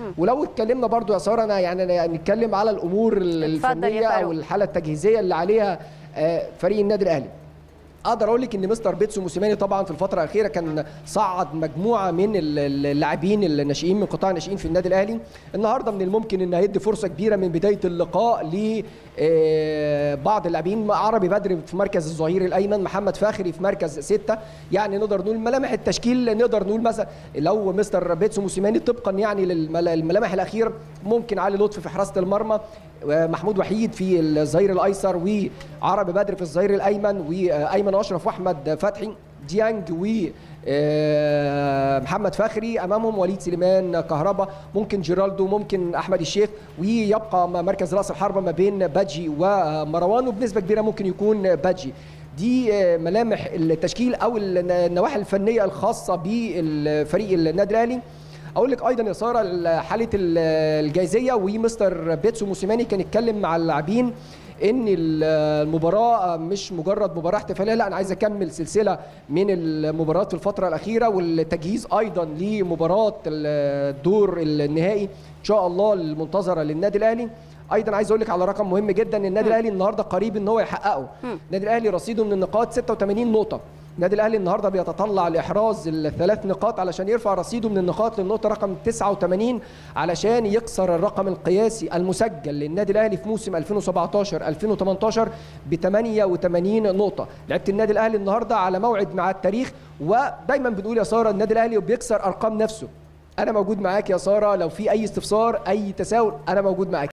ولو اتكلمنا برضو يا ساره انا يعني نتكلم على الامور الفنيه او الحاله التجهيزيه اللي عليها فريق النادي الاهلي اقدر اقول لك ان مستر بيتسو موسيماني طبعا في الفتره الاخيره كان صعد مجموعه من اللاعبين الناشئين من قطاع الناشئين في النادي الاهلي النهارده من الممكن ان هيدي فرصه كبيره من بدايه اللقاء ل بعض اللاعبين عربي بدر في مركز الظهير الايمن محمد فاخري في مركز ستة يعني نقدر نقول ملامح التشكيل نقدر نقول مثلا لو مستر بيتسو موسيماني طبقا يعني للملامح الاخيره ممكن علي لطفي في حراسه المرمى محمود وحيد في الظهير الايسر وعربي بدر في الظهير الايمن وايمن اشرف واحمد فتحي ديانج و محمد فخري امامهم وليد سليمان كهربا ممكن جيرالدو ممكن احمد الشيخ ويبقى مركز راس الحربه ما بين بادجي ومروان وبنسبه كبيره ممكن يكون بادجي دي ملامح التشكيل او النواحي الفنيه الخاصه بفريق النادي الاهلي اقول لك ايضا يا ساره حاله الجايزيه ومستر بيتسو موسيماني كان يتكلم مع اللاعبين ان المباراه مش مجرد مباراه احتفاليه لا انا عايز اكمل سلسله من المباريات في الفتره الاخيره والتجهيز ايضا لمباراه الدور النهائي ان شاء الله المنتظره للنادي الاهلي ايضا عايز اقول لك على رقم مهم جدا النادي الاهلي النهارده قريب ان هو يحققه النادي الاهلي رصيده من النقاط 86 نقطه النادي الاهلي النهارده بيتطلع لاحراز الثلاث نقاط علشان يرفع رصيده من النقاط للنقطه رقم 89 علشان يكسر الرقم القياسي المسجل للنادي الاهلي في موسم 2017 2018 ب 88 نقطه لعبت النادي الاهلي النهارده على موعد مع التاريخ ودايما بنقول يا ساره النادي الاهلي بيكسر ارقام نفسه انا موجود معاك يا ساره لو في اي استفسار اي تساؤل انا موجود معاك